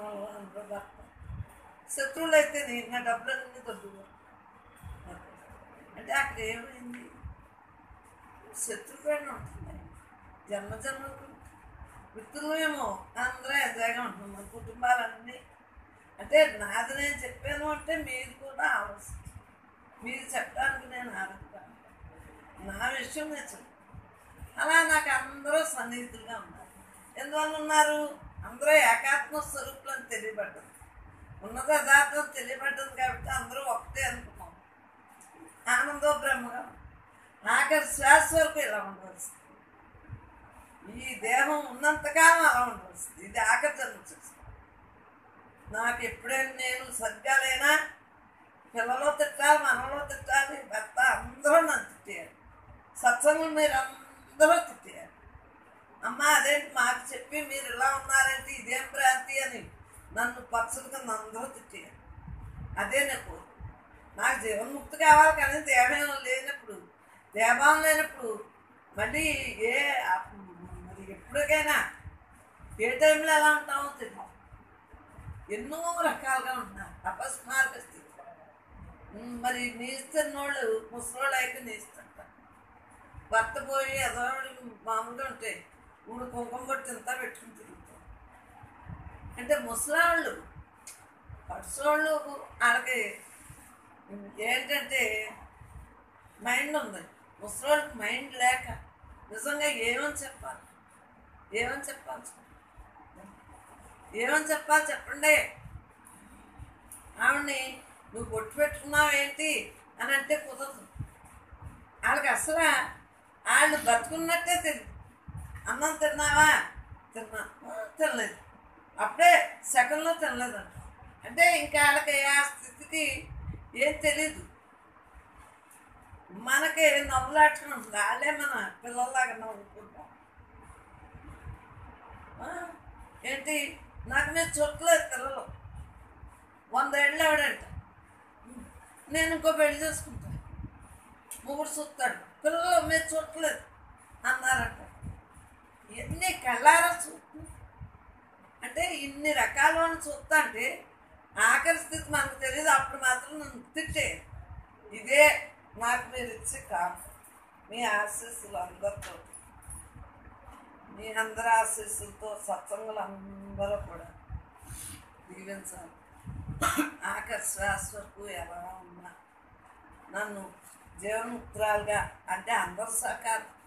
పిల్లలు అందరూ భర్త శత్రువులు అయితే నీ నా డబ్బులన్నీ దొడ్డు అంటే అక్కడ ఏమైంది శత్రుపైన ఉంటుంది జన్మ జన్మకు మిత్రులేమో అందరూ ఎంజాయ్గా ఉంటున్నాం మన కుటుంబాలన్నీ అంటే నాది నేను చెప్పాను అంటే మీరు కూడా ఆలోచన మీరు చెప్పడానికి నేను ఆలోచిస్తాను నా విషయం నేను చెప్తాను అలా నాకు అందరూ సన్నిహితులుగా ఉన్నారు ఎందువల్ల ఉన్నారు అందరూ ఏకాత్మ స్వరూపులను తెలియబడ్డది ఉన్నత యథార్థం తెలియబడ్డది కాబట్టి అందరూ ఒకటే అనుకున్నాం ఆనందో బ్రహ్మగా ఉన్నాం. ఆఖరి శ్వాస వరకు ఇలా ఉండవలసింది ఈ దేహం ఉన్నంతకాలం అలా ఉండవలసింది ఇది ఆఖరి జన్మ చూసి నాకు ఎప్పుడైనా నేను సరిగ్గా లేనా పిల్లలు తిట్టాలి మనలో తిట్టాలి భర్త అందరూ నన్ను తిట్టేయాలి సత్సంగం మీరు అందరూ తిట్టేయాలి అమ్మ అదేంటి మాకు చెప్పి మీరు ఇలా ఉన్నారంటే ఇదేం భ్రాంతి అని నన్ను పచ్చల కింద అందరూ తిట్టేయాలి అదే నా కోరిక నాకు జీవన్ముక్తి కావాలి కానీ దేహం లేనప్పుడు దేహం లేనప్పుడు మళ్ళీ ఏ మరి ఎప్పటికైనా ఏ టైంలో ఎలా ఉంటామో తెలియదు ఎన్నో రకాలుగా ఉంటున్నారు అపస్మారక స్థితి ఉమ్, మరి నీస్తున్నోళ్ళు ముసలోళ్ళు అయితే నీస్తుంటారు భర్త పోయి ఎదవాడు మామూలుగా ఉంటే మూడు కుంకుమ బట్టి ఇంత పెట్టుకుని తిరుగుతారు అంటే ముసలాళ్ళు పడుసోళ్ళు వాళ్ళకి ఏంటంటే మైండ్ ఉంది ముసలోళ్ళకి మైండ్ లేక నిజంగా ఏమని చెప్పాలి ఏమని చెప్పాలి ఏమని చెప్పాలి చెప్పండి ఆవిడ్ని నువ్వు బొట్టు పెట్టుకున్నావు ఏంటి అని అంటే కుదరదు వాళ్ళకి అసలు వాళ్ళు బతుకున్నట్టే తెలియదు అన్నం తిన్నావా తిన్నా "ఆ, తినలేదు అప్పుడే సెకండ్లో తినలేదంట అంటే ఇంకా వాళ్ళకి ఆ స్థితికి ఏం తెలీదు మనకి నవ్వులాటం ఉంటుంది వాళ్ళే మన పిల్లల్లాగా నవ్వుకుంటాం ఆ, ఏంటి నాకు మీరు చుట్టలేదు పిల్లలు వంద ఏళ్ళు ఆవిడంట నేను ఇంకో పెళ్లి చేసుకుంటాను మొగుడు చూస్తాడు పిల్లలు మీరు చూడలేదు అన్నారంట ఎన్ని కళ్ళారా చూస్తు అంటే ఇన్ని రకాలను చూస్తా అంటే ఆఖరి స్థితి మనకు తెలియదు అప్పుడు మాత్రం నన్ను తిట్టే ఇదే నాకు మీరు ఇచ్చే కాదు మీ ఆశీస్సులు అందరితో మీ అందరి ఆశీస్సులతో సత్సంగులు అందరూ కూడా దీవించాలి ఆఖరి శ్వాస వరకు ఎలా ఉన్నా నన్ను జీవన్ముక్తురాలుగా అంటే అందరి సహకారం